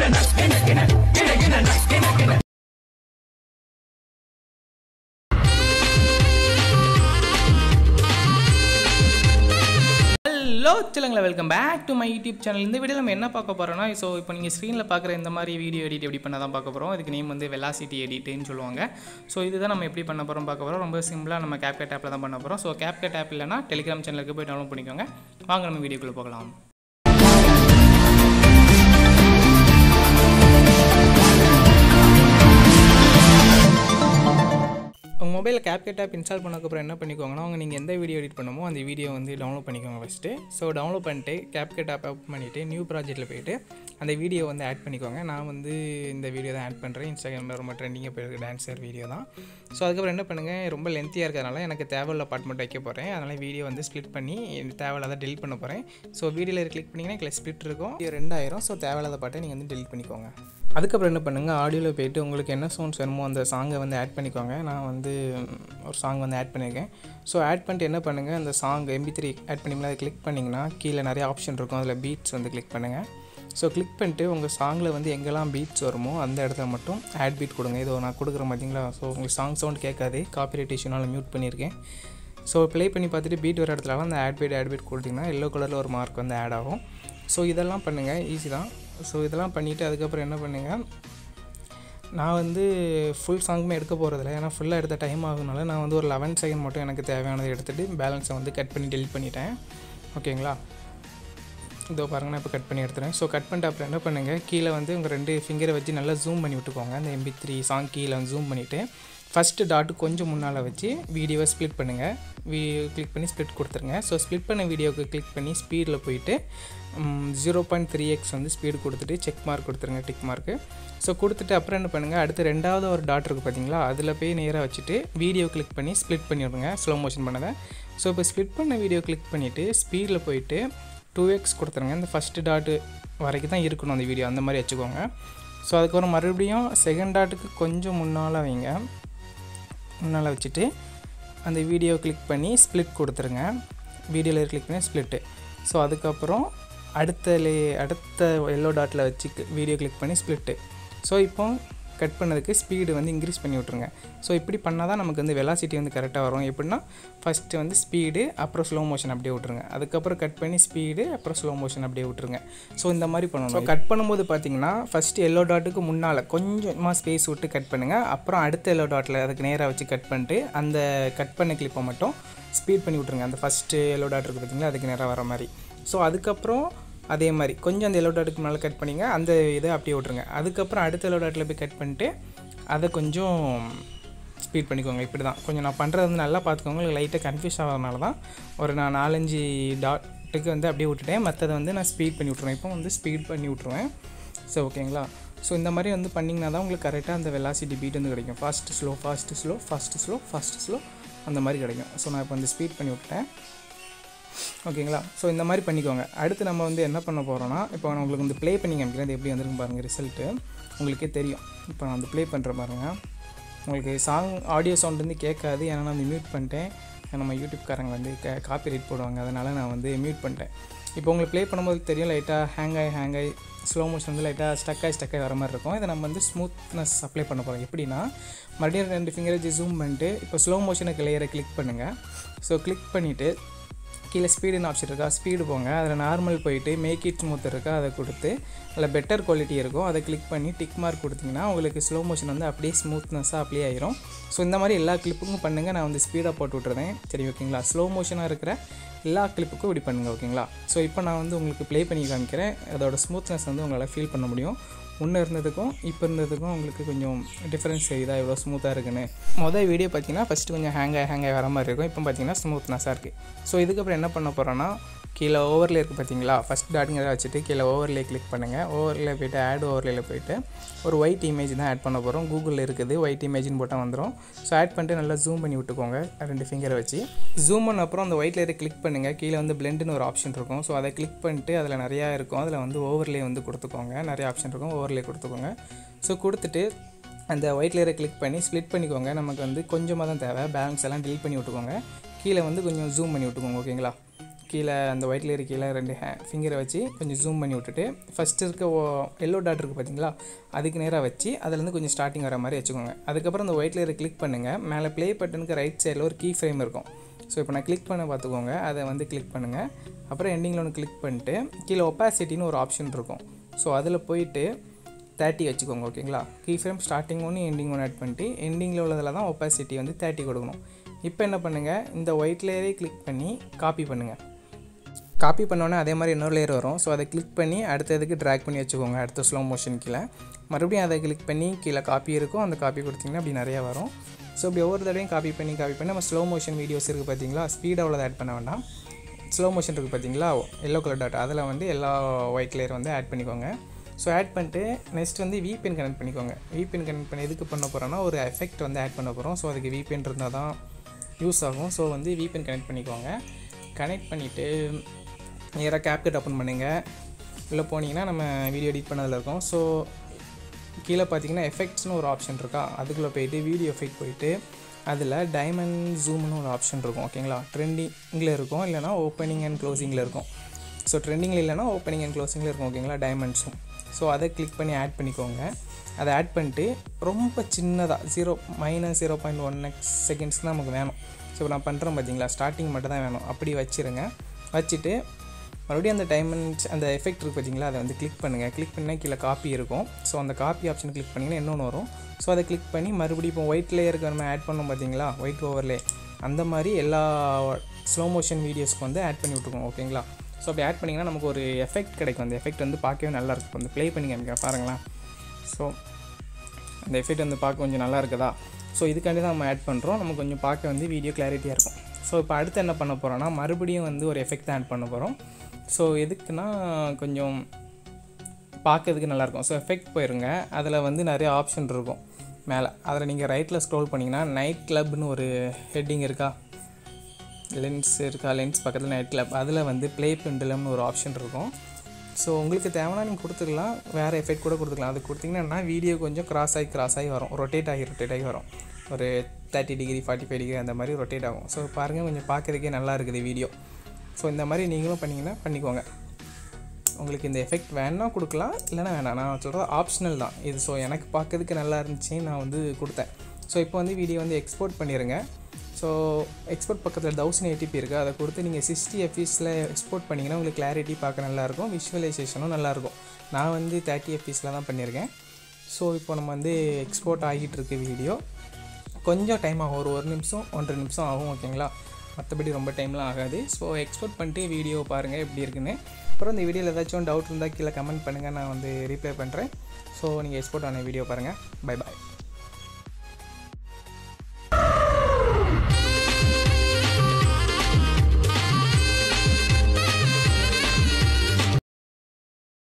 hello சொல்லுங்களா welcome back to my YouTube channel இந்த video நம்ம என்ன பார்க்க போகிறோம்னா ஸோ இப்போ நீங்கள் ஸ்க்ரீனில் பார்க்குற இந்த மாதிரி வீடியோ எடிட் எப்படி பண்ண தான் பார்க்க போகிறோம் இதுக்கு நேம் வந்து வெலாசிட்டி எடிட்டுன்னு சொல்லுவாங்க ஸோ இதுதான் நம்ம எப்படி பண்ண போகிறோம் பார்க்க போகிறோம் ரொம்ப சிம்பிளாக நம்ம கேப்கட் ஆப்பில் தான் பண்ண போகிறோம் ஸோ கேப்கட் ஆப் இல்லைனா டெலிகிராம் சேனலுக்கு போய் டவுன்லோட் பண்ணிக்கோங்க வாங்க நம்ம வீடியோக்குள்ளே போகலாம் உங்கள் மொபைலில் கேப்கட் ஆப் இன்ஸ்டால் பண்ணக்கப்புறம் என்ன பண்ணிக்கோங்கன்னா அவங்க நீங்கள் எந்த வீடியோ எடிட் பண்ணுமோ அந்த வீடியோ வந்து டவுன்லோட் பண்ணிக்கோங்க ஃபஸ்ட்டு ஸோ டவுன்லோட் பண்ணிட்டு கேப்கட் ஆப் ஓப்பன் பண்ணிவிட்டு நியூ ப்ராஜெக்ட்டில் போயிட்டு அந்த வீடியோ வந்து ஆட் பண்ணிக்கோங்க நான் வந்து இந்த வீடியோ தான் ஆட் பண்ணுறேன் இன்ஸ்டாகிராமில் ரொம்ப ட்ரெண்டிங்காக போயிருக்கு டான்ஸர் வீடியோ தான் ஸோ அதுக்கப்புறம் என்ன பண்ணுங்கள் ரொம்ப லென்த்தியாக இருக்கிறதுனால எனக்கு தேவையில்ல பார்ட் மட்டும் வைக்க போகிறேன் அதனால் வீடியோ வந்து ஸ்ப்ளிட் பண்ணி தேவையில்லாத டெலிட் பண்ண போகிறேன் ஸோ வீடியோவில் கிளிக் பண்ணிங்கன்னா கிளிக் ஸ்ப்ளிட் இருக்கும் இது ரெண்டாயிரம் ஸோ தேவையில்லாத பாட்டை நீங்கள் வந்து டெலிட் பண்ணிக்கோங்க அதுக்கப்புறம் என்ன பண்ணுங்கள் ஆடியோவில் போயிட்டு உங்களுக்கு என்ன சவுண்ட்ஸ் வேணுமோ அந்த சாங்கை வந்து ஆட் பண்ணிக்கோங்க நான் வந்து ஒரு சாங் வந்து ஆட் பண்ணியிருக்கேன் ஸோ ஆட் பண்ணிட்டு என்ன பண்ணுங்கள் அந்த சாங் எம்பி த்ரீ ஆட் பண்ணிங்கன்னா அதை கிளிக் பண்ணிங்கன்னா கீழே நிறைய ஆப்ஷன் இருக்கும் அதில் பீட்ஸ் வந்து கிளிக் பண்ணுங்கள் ஸோ கிளிக் பண்ணிட்டு உங்கள் சாங்கில் வந்து எங்கெல்லாம் பீட்ஸ் வருமோ அந்த இடத்துல மட்டும் ஆட் பீட் கொடுங்க இதோ நான் கொடுக்குறேன் பார்த்தீங்களா ஸோ உங்களுக்கு சாங் சவுண்ட் கேட்காது காப்பிரைட் இஷ்யூனால மியூட் பண்ணியிருக்கேன் ஸோ ப்ளே பண்ணி பார்த்துட்டு பீட் வர இடத்துலலாம் அந்த ஆட் பீட் ஆட் பீட் கொடுத்தீங்கன்னா எல்லோ கலரில் ஒரு மார்க் வந்து ஆட் ஆகும் ஸோ இதெல்லாம் பண்ணுங்கள் ஈஸி தான் ஸோ இதெல்லாம் பண்ணிவிட்டு அதுக்கப்புறம் என்ன பண்ணுங்கள் நான் வந்து ஃபுல் சாங்குமே எடுக்க போகிறதில்ல ஏன்னா ஃபுல்லாக எடுத்த டைம் ஆகுனால நான் வந்து ஒரு லெவன் செகண்ட் மட்டும் எனக்கு தேவையானதை எடுத்துகிட்டு பேலன்ஸை வந்து கட் பண்ணி டெலிட் பண்ணிட்டேன் ஓகேங்களா இதோ பாருங்க நான் இப்போ கட் பண்ணி எடுத்துறேன் ஸோ கட் பண்ணிட்டு அப்புறம் என்ன பண்ணுங்கள் கீழே வந்து உங்கள் ரெண்டு ஃபிங்கரை வச்சு நல்லா ஜூம் பண்ணி விட்டுக்கோங்க அந்த எம்பி த்ரீ சாங் கீழே வந்து ஜூம் பண்ணிவிட்டு ஃபஸ்ட்டு டாட்டு கொஞ்சம் முன்னால் வச்சு வீடியோவை ஸ்ப்ளிட் பண்ணுங்கள் வீடியோ கிளிக் பண்ணி ஸ்ப்ளிட் கொடுத்துருங்க ஸோ ஸ்ப்ளிட் பண்ண வீடியோவுக்கு கிளிக் பண்ணி ஸ்பீடில் போயிட்டு ஜீரோ பாயிண்ட் த்ரீ எக்ஸ் வந்து ஸ்பீடு கொடுத்துட்டு செக் மார்க் கொடுத்துருங்க டிக் மார்க்கு ஸோ கொடுத்துட்டு அப்புறம் என்ன பண்ணுங்கள் அடுத்து ரெண்டாவது ஒரு டாட் இருக்குது பார்த்தீங்களா அதில் போய் நேராக வச்சுட்டு வீடியோ கிளிக் பண்ணி ஸ்ப்ளிட் பண்ணிவிடுங்க ஸ்லோ மோஷன் பண்ணதை ஸோ இப்போ ஸ்ப்ளிட் பண்ண வீடியோ கிளிக் பண்ணிவிட்டு ஸ்பீடில் போயிட்டு டூ எக்ஸ் கொடுத்துருங்க இந்த ஃபஸ்ட்டு டாட்டு வரைக்கும் தான் இருக்கணும் அந்த வீடியோ அந்த மாதிரி வச்சுக்கோங்க ஸோ அதுக்கப்புறம் மறுபடியும் செகண்ட் டாட்டுக்கு கொஞ்சம் முன்னால் வைங்க முன்னால் வச்சுட்டு அந்த வீடியோ கிளிக் பண்ணி ஸ்ப்ளிட் கொடுத்துருங்க வீடியோவில் கிளிக் பண்ணி ஸ்ப்ளிட்டு ஸோ அதுக்கப்புறம் அடுத்த லே அடுத்த எல்லோ டாட்டில் வச்சு வீடியோ கிளிக் பண்ணி ஸ்ப்ளிட்டு ஸோ இப்போ கட் பண்ணதுக்கு ஸ்பீடு வந்து இன்க்ரீஸ் பண்ணி விட்ருங்க ஸோ இப்படி பண்ணால் தான் நமக்கு வந்து வெலாசிட்டி வந்து கரெக்டாக வரும் எப்படின்னா ஃபஸ்ட்டு வந்து ஸ்பீடு அப்புறம் ஸ்லோ மோஷன் அப்படியே விட்ருங்க அதுக்கப்புறம் கட் பண்ணி ஸ்பீடு அப்புறம் ஸ்லோ மோஷன் அப்படியே விட்ருங்க ஸோ இந்த மாதிரி பண்ணணும் ஸோ கட் பண்ணும்போது பார்த்தீங்கன்னா ஃபஸ்ட்டு எல்லோ டாட்டுக்கு முன்னால் கொஞ்சமாக ஸ்பேஸ் விட்டு கட் பண்ணுங்கள் அப்புறம் அடுத்த எல்லோ டாட்டில் அதுக்கு நேராக வச்சு கட் பண்ணிட்டு அந்த கட் பண்ண கிளிப்பை மட்டும் ஸ்பீட் பண்ணி விட்ருங்க அந்த ஃபஸ்ட்டு எல்லோ டாட் இருக்குது பார்த்தீங்களா அதுக்கு நேராக வர மாதிரி ஸோ அதுக்கப்புறம் அதே மாதிரி கொஞ்சம் அந்த எல்லோ டாட்டுக்கு மேலே கட் பண்ணிங்க அந்த இதை அப்படியே விட்ருங்க அதுக்கப்புறம் அடுத்த எல்லோ டாட்டில் போய் கட் பண்ணிட்டு அதை கொஞ்சம் ஸ்பீட் பண்ணிக்கோங்க இப்படி தான் கொஞ்சம் நான் பண்ணுறது வந்து நல்லா பார்த்துக்கோங்க உங்களுக்கு லைட்டாக கன்ஃபியூஸ் ஆகிறதுனால தான் ஒரு நான் நாலஞ்சு டாட்டுக்கு வந்து அப்படியே விட்டுட்டேன் மற்றதை வந்து நான் ஸ்பீட் பண்ணி விட்ருவேன் இப்போ வந்து ஸ்பீட் பண்ணி விட்ருவேன் ஸோ ஓகேங்களா ஸோ இந்த மாதிரி வந்து பண்ணிங்கன்னா தான் உங்களுக்கு கரெக்டாக அந்த வெலாசிட்டி பீட் வந்து கிடைக்கும் fast slow fast slow fast slow fast slow அந்த மாதிரி கிடைக்கும் ஸோ நான் இப்போ வந்து ஸ்பீட் பண்ணி விட்டேன் ஓகேங்களா ஸோ இந்த மாதிரி பண்ணிக்கோங்க அடுத்து நம்ம வந்து என்ன பண்ண போகிறோன்னா இப்போ நான் உங்களுக்கு வந்து ப்ளே பண்ணி காமிக்கிறேன் அது எப்படி வந்திருக்கு பாருங்கள் ரிசல்ட்டு உங்களுக்கே தெரியும் இப்போ நான் வந்து ப்ளே பண்ணுற பாருங்கள் உங்களுக்கு சாங் ஆடியோ சவுண்ட் வந்து கேட்காது ஏன்னா நான் வந்து மியூட் பண்ணிட்டேன் நம்ம யூடியூப்காரங்க வந்து காப்பி ரைட் போடுவாங்க அதனால் நான் வந்து மியூட் பண்ணிட்டேன் இப்போ உங்களுக்கு ப்ளே பண்ணும்போது தெரியும் லைட்டாக ஹேங் ஆகி ஹேங் ஆகி ஸ்லோ மோஷன் வந்து லைட்டாக ஸ்டக் ஆகி ஸ்டக் ஆகி வர மாதிரி இருக்கும் இதை நம்ம வந்து ஸ்மூத்னஸ் அப்ளை பண்ண போகிறோம் எப்படின்னா மறுபடியும் ரெண்டு ஃபிங்கரை வச்சு ஜூம் பண்ணிட்டு இப்போ ஸ்லோ மோஷனுக்கு லேயரை கிளிக் பண்ணுங்கள் ஸோ கிளிக் பண்ணிவிட்டு கீழே ஸ்பீடுன்னு ஆப்ஷன் இருக்கா ஸ்பீடு போங்க அதில் நார்மல் போயிட்டு மேக் இட் ஸ்மூத் இருக்கா அதை கொடுத்து அதில் பெட்டர் குவாலிட்டி இருக்கும் அதை கிளிக் பண்ணி டிக் மார்க் கொடுத்தீங்கன்னா உங்களுக்கு ஸ்லோ மோஷன் வந்து அப்படியே ஸ்மூத்னஸாக அப்படியே ஆயிரும் ஸோ இந்த மாதிரி எல்லா கிளிப்புக்கும் பண்ணுங்கள் நான் வந்து ஸ்பீடாக போட்டு விட்ருந்தேன் சரி ஓகேங்களா ஸ்லோ மோஷனாக இருக்கிற எல்லா கிளிப்புக்கும் இப்படி பண்ணுங்கள் ஓகேங்களா ஸோ இப்போ நான் வந்து உங்களுக்கு ப்ளே பண்ணி காமிக்கிறேன் அதோட ஸ்மூத்னஸ் வந்து உங்களால் ஃபீல் பண்ண முடியும் முன்னே இருந்ததுக்கும் இப்போ இருந்ததுக்கும் உங்களுக்கு கொஞ்சம் டிஃப்ரென்ஸ் தெரியுதா எவ்வளோ ஸ்மூத்தாக இருக்குன்னு மொதல் வீடியோ பார்த்தீங்கன்னா ஃபஸ்ட்டு கொஞ்சம் ஹேங் ஆகி ஹேங் ஆகி வர மாதிரி இருக்கும் இப்போ பார்த்தீங்கன்னா ஸ்மூத்னஸாக இருக்குது ஸோ இதுக்கப்புறம் என்ன பண்ண போகிறோன்னா கீழே ஓவர்லே இருக்குது பார்த்தீங்களா ஃபஸ்ட் டாட்டுங்கிறத வச்சுட்டு கீழே ஓவர்லே கிளிக் பண்ணுங்கள் ஓவர்லே போய்ட்டு ஆட் ஓவர்லேல போயிட்டு ஒரு ஒயிட் இமேஜ் தான் ஆட் பண்ண போகிறோம் கூகுளில் இருக்குது ஒயிட் இமேஜ்னு போட்டால் வந்துடும் ஸோ ஆட் பண்ணிட்டு நல்லா ஜூம் பண்ணி விட்டுக்கோங்க ரெண்டு ஃபிங்கரை வச்சு ஜூம் பண்ண அப்புறம் அந்த ஒயிட் லேயரை கிளிக் பண்ணுங்கள் கீழே வந்து பிளெண்டுன்னு ஒரு ஆப்ஷன் இருக்கும் ஸோ அதை கிளிக் பண்ணிட்டு அதில் நிறையா இருக்கும் அதில் வந்து ஓவர்லே வந்து கொடுத்துக்கோங்க நிறைய ஆப்ஷன் இருக்கும் ஓவர்லே கொடுத்துக்கோங்க ஸோ கொடுத்துட்டு அந்த ஒயிட் லேயரை கிளிக் பண்ணி ஸ்ப்ளிட் பண்ணிக்கோங்க நமக்கு வந்து கொஞ்சமாக தான் தேவை பேலன்ஸ் எல்லாம் டிலீட் பண்ணி விட்டுக்கோங்க கீழே வந்து கொஞ்சம் ஜூம் பண்ணி விட்டுக்கோங்க ஓகேங்களா கீழே அந்த ஒயிட் லேயர் கீழே ரெண்டு ஹே ஃபிங்கரை வச்சு கொஞ்சம் ஜூம் பண்ணி விட்டுட்டு ஃபஸ்ட்டு இருக்க எல்லோ டாட் இருக்குது பார்த்தீங்களா அதுக்கு நேராக வச்சு அதுலேருந்து கொஞ்சம் ஸ்டார்டிங் வர மாதிரி வச்சுக்கோங்க அதுக்கப்புறம் அந்த ஒயிட் லேயரை கிளிக் பண்ணுங்கள் மேலே ப்ளே பட்டனுக்கு ரைட் சைடில் ஒரு கீ ஃப்ரேம் இருக்கும் ஸோ இப்போ நான் கிளிக் பண்ண பார்த்துக்கோங்க அதை வந்து கிளிக் பண்ணுங்கள் அப்புறம் எண்டிங்கில் ஒன்று கிளிக் பண்ணிட்டு கீழே ஒப்பாசிட்டின்னு ஒரு ஆப்ஷன் இருக்கும் ஸோ அதில் போயிட்டு தேர்ட்டி வச்சுக்கோங்க ஓகேங்களா கீ ஃப்ரேம் ஸ்டார்டிங் ஒன்று எண்டிங் ஒன்று ஆட் பண்ணிட்டு எண்டிங்கில் உள்ளதில் தான் ஒப்பாசிட்டி வந்து தேர்ட்டி கொடுக்கணும் இப்போ என்ன பண்ணுங்கள் இந்த ஒயிட் லேயரே கிளிக் பண்ணி காப்பி பண்ணுங்கள் காப்பி பண்ணோன்னே அதே மாதிரி இன்னொரு லேயர் வரும் ஸோ அதை கிளிக் பண்ணி அடுத்ததுக்கு ட்ராக் பண்ணி வச்சுக்கோங்க அடுத்த ஸ்லோ மோஷன் கீழே மறுபடியும் அதை கிளிக் பண்ணி கீழே காப்பி இருக்கும் அந்த காப்பி கொடுத்தீங்கன்னா அப்படி நிறையா வரும் ஸோ இப்படி ஒவ்வொரு தடவையும் காப்பி பண்ணி காப்பி பண்ணி நம்ம ஸ்லோ மோஷன் வீடியோஸ் இருக்குது பார்த்தீங்களா ஸ்பீடாக உள்ளதை ஆட் பண்ண வேண்டாம் ஸ்லோ மோஷன் இருக்குது பார்த்தீங்களா எல்லோ கலர் டாட் அதில் வந்து எல்லா ஒயிட் லேயர் வந்து ஆட் பண்ணிக்கோங்க ஸோ ஆட் பண்ணிட்டு நெக்ஸ்ட் வந்து விபிஎன் கனெக்ட் பண்ணிக்கோங்க விபிஎன் கனெக்ட் பண்ணி எதுக்கு பண்ண போகிறோன்னா ஒரு எஃபெக்ட் வந்து ஆட் பண்ண போகிறோம் ஸோ அதுக்கு விபிஎன் இருந்தால் தான் யூஸ் ஆகும் ஸோ வந்து விபிஎன் கனெக்ட் பண்ணிக்கோங்க கனெக்ட் பண்ணிவிட்டு நேராக கேப்கட் ஓப்பன் பண்ணுங்கள் உள்ளே போனீங்கன்னா நம்ம வீடியோ எடிட் பண்ணதில் இருக்கோம் ஸோ கீழே பார்த்தீங்கன்னா எஃபெக்ட்ஸ்னு ஒரு ஆப்ஷன் இருக்கா அதுக்குள்ளே போயிட்டு வீடியோ எஃபெக்ட் போயிட்டு அதில் டைமண்ட் ஜூம்னு ஒரு ஆப்ஷன் இருக்கும் ஓகேங்களா ட்ரெண்டிங்கில் இருக்கும் இல்லைனா ஓப்பனிங் அண்ட் க்ளோசிங்கில் இருக்கும் ஸோ ட்ரெண்டிங்கில் இல்லைனா ஓப்பனிங் அண்ட் க்ளோசிங்கில் இருக்கும் ஓகேங்களா டைமண்ட்ஸும் ஸோ அதை கிளிக் பண்ணி ஆட் பண்ணிக்கோங்க அதை ஆட் பண்ணிட்டு ரொம்ப சின்னதாக zero minus zero point one x seconds தான் நமக்கு வேணும் ஸோ நான் பண்ணுறேன் பார்த்தீங்களா ஸ்டார்டிங் மட்டும் தான் வேணும் அப்படி வச்சுருங்க வச்சுட்டு மறுபடியும் அந்த டைமண்ட்ஸ் அந்த எஃபெக்ட் இருக்குது பார்த்தீங்களா அதை வந்து கிளிக் பண்ணுங்கள் கிளிக் பண்ணால் கீழே காப்பி இருக்கும் ஸோ அந்த காப்பி ஆப்ஷன் கிளிக் பண்ணிங்கன்னா இன்னொன்று வரும் ஸோ அதை கிளிக் பண்ணி மறுபடியும் இப்போ ஒயிட் லேயருக்கு நம்ம ஆட் பண்ணோம் பார்த்தீங்களா ஒயிட் ஓவர்லே அந்த மாதிரி எல்லா ஸ்லோ மோஷன் வீடியோஸ்க்கு வந்து ஆட் பண்ணி விட்டுருக்கோம் ஓகேங்களா ஸோ அப்படி ஆட் பண்ணிங்கன்னா நமக்கு ஒரு எஃபெக்ட் கிடைக்கும் அந்த எஃபெக்ட் வந்து பார்க்கவே நல்லாயிருக்கும் வந்து ப்ளே பண்ணி காமிக்க பாருங்களேன் ஸோ அந்த எஃபெக்ட் வந்து பார்க்க கொஞ்சம் நல்லா இருக்குதா ஸோ இதுக்காண்டி தான் நம்ம ஆட் பண்ணுறோம் நமக்கு கொஞ்சம் பார்க்க வந்து வீடியோ கிளாரிட்டியாக இருக்கும் ஸோ இப்போ அடுத்து என்ன பண்ண போகிறோன்னா மறுபடியும் வந்து ஒரு எஃபெக்ட் தான் ஆட் பண்ண போகிறோம் ஸோ எதுக்குன்னா கொஞ்சம் பார்க்கறதுக்கு நல்லாயிருக்கும் ஸோ எஃபெக்ட் போயிருங்க அதில் வந்து நிறைய ஆப்ஷன் இருக்கும் மேலே அதில் நீங்கள் ரைட்டில் ஸ்க்ரோல் பண்ணிங்கன்னா நைட் கிளப்னு ஒரு ஹெட்டிங் இருக்கா லென்ஸ் இருக்கா லென்ஸ் பக்கத்தில் நைட் கிளப் அதில் வந்து ப்ளே பெண்டுலம்னு ஒரு ஆப்ஷன் இருக்கும் ஸோ உங்களுக்கு தேவைன்னா நீங்கள் கொடுத்துக்கலாம் வேறு எஃபெக்ட் கூட கொடுத்துக்கலாம் அது கொடுத்தீங்கன்னா வீடியோ கொஞ்சம் கிராஸ் ஆகி கிராஸ் ஆகி வரும் ரொட்டேட் ஆகி ரொட்டேட் ஆகி வரும் ஒரு thirty degree forty five degree அந்த மாதிரி ரொட்டேட் ஆகும் ஸோ பாருங்கள் கொஞ்சம் பார்க்குறதுக்கே நல்லா இருக்குது வீடியோ ஸோ இந்த மாதிரி நீங்களும் பண்ணிங்கன்னா பண்ணிக்கோங்க உங்களுக்கு இந்த எஃபெக்ட் வேணால் கொடுக்கலாம் இல்லைனா வேணாம் நான் சொல்கிறது ஆப்ஷனல் தான் இது ஸோ எனக்கு பார்க்கறதுக்கு நல்லா இருந்துச்சு நான் வந்து கொடுத்தேன் ஸோ இப்போ வந்து வீடியோ வந்து எக்ஸ்போர்ட் பண்ணிடுங்க ஸோ எக்ஸ்போர்ட் பக்கத்தில் தௌசண்ட் எயிட்டிபி இருக்குது அதை கொடுத்து நீங்கள் சிக்ஸ்டி எஃபிஸில் எக்ஸ்போர்ட் பண்ணிங்கன்னா உங்களுக்கு கிளாரிட்டி பார்க்க நல்லாயிருக்கும் விஷுவலைசேஷனும் நல்லாயிருக்கும் நான் வந்து தேர்ட்டி எஃபிஸில் தான் பண்ணியிருக்கேன் ஸோ இப்போ நம்ம வந்து எக்ஸ்போர்ட் ஆகிட்டு இருக்கு வீடியோ கொஞ்சம் டைம் ஆகும் ஒரு ஒரு நிமிஷம் ஒன்றரை நிமிஷம் ஆகும் ஓகேங்களா மற்றபடி ரொம்ப டைம்லாம் ஆகாது ஸோ எக்ஸ்போர்ட் பண்ணிட்டு வீடியோ பாருங்கள் எப்படி இருக்குன்னு அப்புறம் இந்த வீடியோவில் ஏதாச்சும் டவுட் இருந்தால் கீழே கமெண்ட் பண்ணுங்கள் நான் வந்து ரீப்ளை பண்ணுறேன் ஸோ நீங்கள் எக்ஸ்போர்ட் ஆன வீடியோ பாருங்கள் பை பாய்